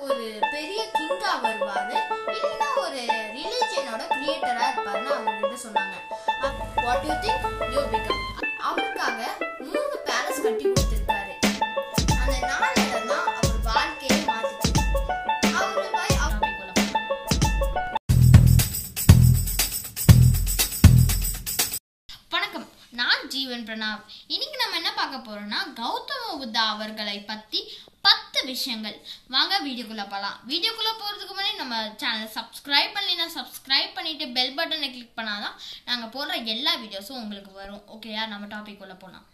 ஒரு பெரிய கிங்கா வருவாரு இல்லைன்னா ஒரு ரிலீஜியனோட கிரியேட்டரா இருப்பாருன்னு அவங்க கிட்ட சொன்னாங்க what you think you become அவருக்காக மூணு பேலஸ் கட்டி கொடுத்திருக்காரு அந்த நாலு இடம் தான் அவர் வாழ்க்கையை மாத்துச்சு அவரு போய் அவர் வணக்கம் நான் ஜீவன் பிரணாவ் இன்னைக்கு நம்ம என்ன பார்க்க போறோம்னா கௌதம புத்தா அவர்களை பத்தி பத்து விஷயங்கள் வாங்க வீடியோக்குள்ள போகலாம் வீடியோக்குள்ள போறதுக்கு முன்னாடி நம்ம சேனல் சப்ஸ்கிரைப் பண்ணலைன்னா சப்ஸ்கிரைப் பண்ணிட்டு பெல் பட்டனை கிளிக் பண்ணாதான் நாங்க போடுற எல்லா வீடியோஸும் உங்களுக்கு வரும் ஓகேயா நம்ம டாபிக் உள்ள போலாம்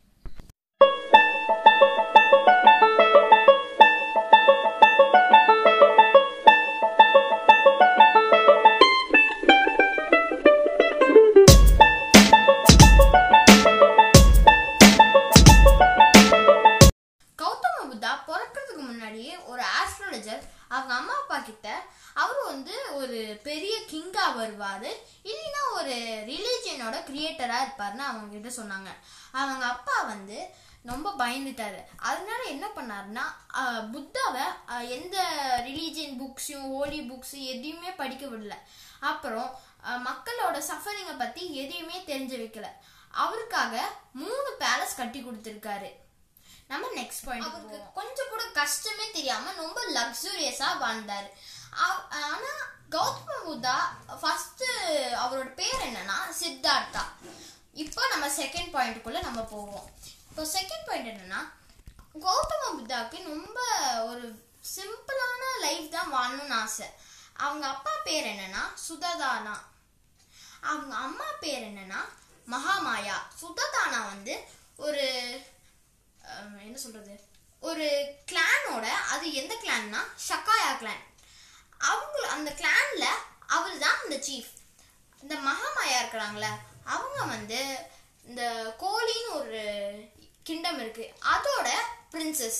கௌதம புத்தா பிறக்கிறதுக்கு முன்னாடியே ஒரு ஆஸ்ட்ராலஜர் அவங்க அம்மா அப்பா கிட்ட அவர் வந்து ஒரு பெரிய கிங்கா வருவாரு இல்லைன்னா ஒரு ரிலீஜியனோட கிரியேட்டரா இருப்பாருன்னு அவங்க கிட்ட சொன்னாங்க அவங்க அப்பா வந்து ரொம்ப பயந்துட்டாரு அதனால என்ன பண்ணாருன்னா ஆஹ், புத்தாவை ஆஹ், எந்த ரிலீஜியன் புக்ஸையும் ஹோலி புக்ஸ் எதையுமே படிக்க விடல அப்புறம் ஆஹ், மக்களோட சஃபரிங்கை பத்தி எதையுமே தெரிஞ்சு வைக்கல அவருக்காக மூணு பேலஸ் கட்டி கொடுத்துருக்காரு நம்ம நெக்ஸ்ட் பாயிண்ட் அவருக்கு கொஞ்சம் கூட கஷ்டமே தெரியாம ரொம்ப லக்ஸூரியஸா வாழ்ந்தாரு அவ- ஆனா கௌதம புத்தா ஃபர்ஸ்ட் அவரோட பேர் என்னன்னா சித்தார்த்தா இப்போ நம்ம செகண்ட் பாயிண்ட்டுக்குள்ள நம்ம போவோம் இப்போ செகண்ட் பாயிண்ட் என்னன்னா கௌதம புத்தாவுக்கு ரொம்ப ஒரு சிம்பிளான லைஃப் தான் வாழணும்னு ஆசை அவங்க அப்பா பேர் என்னன்னா சுததானா அவங்க அம்மா பேர் என்னன்னா மகாமாயா சுததானா வந்து ஒரு அஹ், என்ன சொல்றது ஒரு கிளானோட அது எந்த கிளான்னா ஷக்காயா கிளான் அவங்க அந்த கிளான்ல அவர் தான் இந்த சீஃப் இந்த மகாமாயா இருக்கிறாங்களே அவங்க வந்து இந்த கோலின்னு ஒரு கிங்டம் இருக்கு அதோட பிரின்சஸ்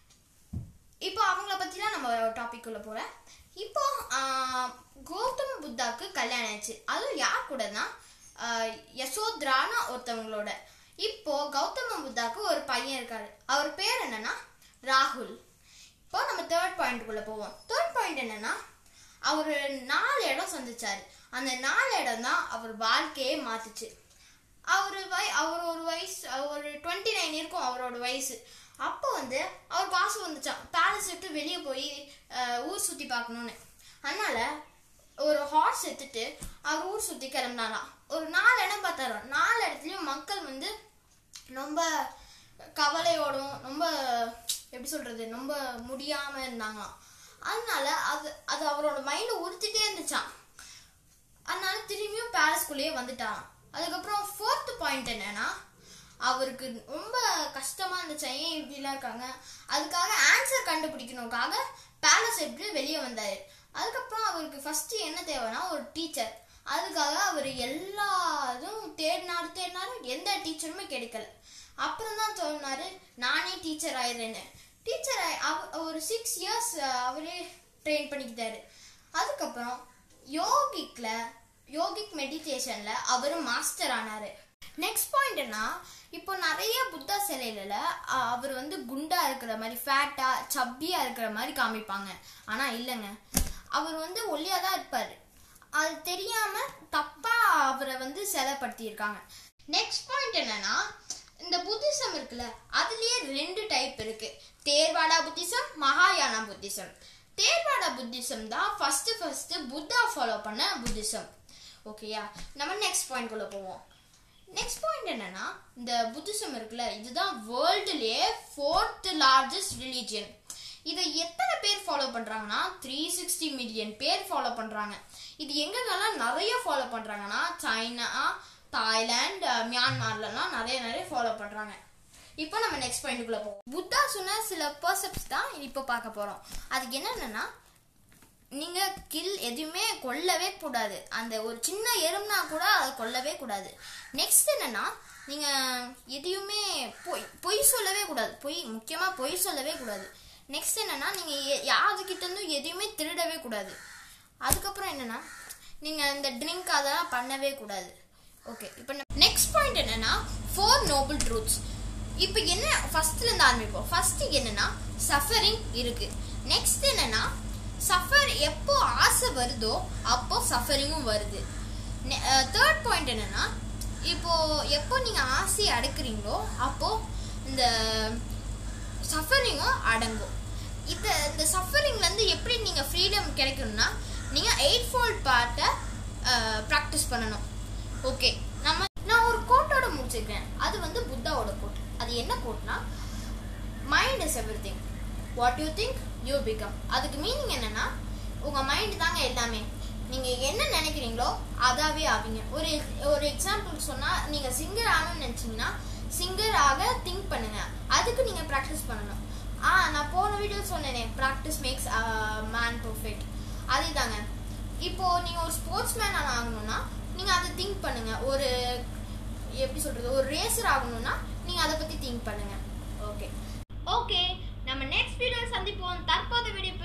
இப்போ அவங்கள பற்றிலாம் நம்ம டாபிக் உள்ள போகிறேன் இப்போ ஆஹ், கௌதம புத்தாக்கு கல்யாணம் ஆச்சு அதுவும் யார் கூடனா ஆஹ், யசோத்ரான ஒருத்தவங்களோட இப்போ கௌதம புத்தாக்கு ஒரு பையன் இருக்காரு அவர் பேர் என்னன்னா ராகுல் இப்போ நம்ம தேர்ட் பாயிண்ட்டுக்குள்ள போவோம் தேர்ட் பாயிண்ட் என்னன்னா அவர் நாலு இடம் சந்திச்சாரு அந்த நாலு இடம் தான் அவர் வாழ்க்கையே மாத்துச்சு அவர் வய அவர் ஒரு வயசு ஒரு டுவெண்ட்டி நைன் இருக்கும் அவரோட வயசு அப்போ வந்து அவர் காசு வந்துச்சான் பேலஸ் விட்டு வெளியே போய் அஹ், ஊர் சுற்றி பார்க்கணுன்னு அதனால ஒரு ஹார்ஸ் எடுத்துட்டு அவர் ஊர் சுற்றி கிளம்பினாராம் ஒரு நாலு இடம் பார்த்தாராம் நாலு இடத்துலையும் மக்கள் வந்து ரொம்ப கவலையோடும் ரொம்ப எப்படி சொல்றது ரொம்ப முடியாம இருந்தாங்களாம் அதனால அது அது அவரோட மைண்ட உறுத்திட்டே இருந்துச்சான் அதனால திரும்பியும் பேலஸ்குள்ளேயே வந்துட்டாராம் அதுக்கப்புறம் ஃபோர்த் பாயிண்ட் என்னன்னா அவருக்கு ரொம்ப கஷ்டமா இருந்துச்சு ஏன் இப்படிலாம் இருக்காங்க அதுக்காக ஆன்சர் கண்டுபிடிக்கணுக்காக பேலஸ் எப்படி வெளியே வந்தாரு அதுக்கப்புறம் அவருக்கு ஃபர்ஸ்ட் என்ன தேவைன்னா ஒரு டீச்சர் அதுக்காக அவர் எல்லா இதுவும் தேடினாரு தேடினாரு எந்த டீச்சருமே கிடைக்கல அப்புறம் தான் சொன்னாரு நானே டீச்சர் ஆயிடுறேன்னு டீச்சர் ஒரு சிக்ஸ் இயர்ஸ் அவரே ட்ரெயின் பண்ணிக்கிட்டாரு அதுக்கப்புறம் யோகிக்ல யோகிக் மெடிடேஷன்ல அவர் மாஸ்டர் ஆனாரு நெக்ஸ்ட் பாயிண்ட் என்ன இப்போ நிறைய புத்தா சிலையில அஹ், அவர் வந்து குண்டா இருக்கிற மாதிரி ஃபேட்டா சப்பியா இருக்கிற மாதிரி காமிப்பாங்க ஆனா இல்லைங்க அவர் வந்து ஒல்லியா தான் இருப்பாரு அது தெரியாம தப்பா அவரை வந்து சிலைப்படுத்தி இருக்காங்க நெக்ஸ்ட் பாயிண்ட் என்னன்னா இந்த புத்திசம் இருக்குல்ல அதுலயே ரெண்டு டைப் இருக்கு தேர்வாடா புத்திசம் மகாயானா புத்திசம் தேர்வாடா புத்திசம் தான் ஃபர்ஸ்ட் ஃபர்ஸ்ட் புத்தா ஃபாலோ பண்ண புத்திசம் ஓகேயா நம்ம நெக்ஸ்ட் பாயிண்ட் குள்ள போவோம் நெக்ஸ்ட் பாயிண்ட் என்னன்னா இந்த புத்திசம் இருக்குல்ல இதுதான் வேர்ல்டுலயே ஃபோர்த் லார்ஜஸ்ட் ரிலீஜியன் இதை எத்தனை பேர் ஃபாலோ பண்றாங்கன்னா த்ரீ சிக்ஸ்டி மில்லியன் பேர் ஃபாலோ பண்றாங்க இது எங்கெங்கெல்லாம் நிறைய ஃபாலோ பண்றாங்கன்னா சைனா தாய்லாந்து மியான்மர்லலாம் நிறைய நிறைய ஃபாலோ பண்றாங்க இப்போ நம்ம நெக்ஸ்ட் பாயிண்ட்டுக்குள்ள போவோம் புத்தா சொன்ன சில பர்செப்ட்ஸ் தான் இப்போ பார்க்க போறோம் அதுக்கு என்னன்னா நீங்க கில் எதுவுமே கொல்லவே கூடாது அந்த ஒரு சின்ன எறும்புனா கூட அதை கொல்லவே கூடாது நெக்ஸ்ட் என்னன்னா நீங்க எதையுமே பொய் பொய் சொல்லவே கூடாது பொய் முக்கியமா பொய் சொல்லவே கூடாது நெக்ஸ்ட் என்னன்னா நீங்க எ- யாருக்கிட்ட இருந்தும் எதையுமே திருடவே கூடாது அதுக்கப்புறம் என்னன்னா நீங்க இந்த ட்ரிங்க் அதெல்லாம் பண்ணவே கூடாது ஓகே இப்போ நெக்ஸ்ட் பாயிண்ட் என்னன்னா ஃபோர் நோபல் ட்ரூத்ஸ் இப்போ என்ன ஃபர்ஸ்ட்ல இருந்து ஆரம்பிப்போம் ஃபர்ஸ்ட் என்னன்னா சஃபரிங் இருக்கு நெக்ஸ்ட் என்னன்னா எப்போ ஆசை வருதோ அப்போ சஃபரிங்கும் வருது தேர்ட் பாயிண்ட் என்னன்னா இப்போ எப்போ நீங்க ஆசையை அடக்குறீங்களோ அப்போ இந்த சஃபரிங்கும் அடங்கும் இந்த இந்த சஃபரிங்லேருந்து எப்படி நீங்கள் ஃப்ரீடம் கிடைக்கணும்னா நீங்கள் எயிட் ஃபோல்ட் பார்ட்டை ப்ராக்டிஸ் பண்ணணும் ஓகே நம்ம நான் ஒரு கோட்டோட முடிச்சிருக்கேன் அது வந்து புத்தாவோட கோட் அது என்ன கோட்னா mind is everything what you think you become அதுக்கு மீனிங் என்னன்னா உங்கள் மைண்ட் தாங்க எல்லாமே நீங்கள் என்ன நினைக்கிறீங்களோ அதாவே ஆவீங்க ஒரு ஒரு எக்ஸாம்பிள் சொன்னால் நீங்கள் சிங்கர் ஆகணும்னு நினச்சிங்கன்னா சிங்கர் ஆக திங்க் பண்ணுங்க அதுக்கு நீங்கள் ப்ராக்டிஸ் பண்ணணும் ஆ நான் போன வீடியோ சொன்னேனே ப்ராக்டிஸ் மேக்ஸ் மேன் பர்ஃபெக்ட் அதே தாங்க இப்போ நீங்கள் ஒரு ஸ்போர்ட்ஸ் மேன் ஆகணும்னா நீங்கள் அதை திங்க் பண்ணுங்க ஒரு எப்படி சொல்கிறது ஒரு ரேசர் ஆகணும்னா நீங்கள் அதை பற்றி திங்க் பண்ணுங்க ஓகே ஓகே நம்ம நெக்ஸ்ட் வீடியோ சந்திப்போம் தற்போது வீடியோ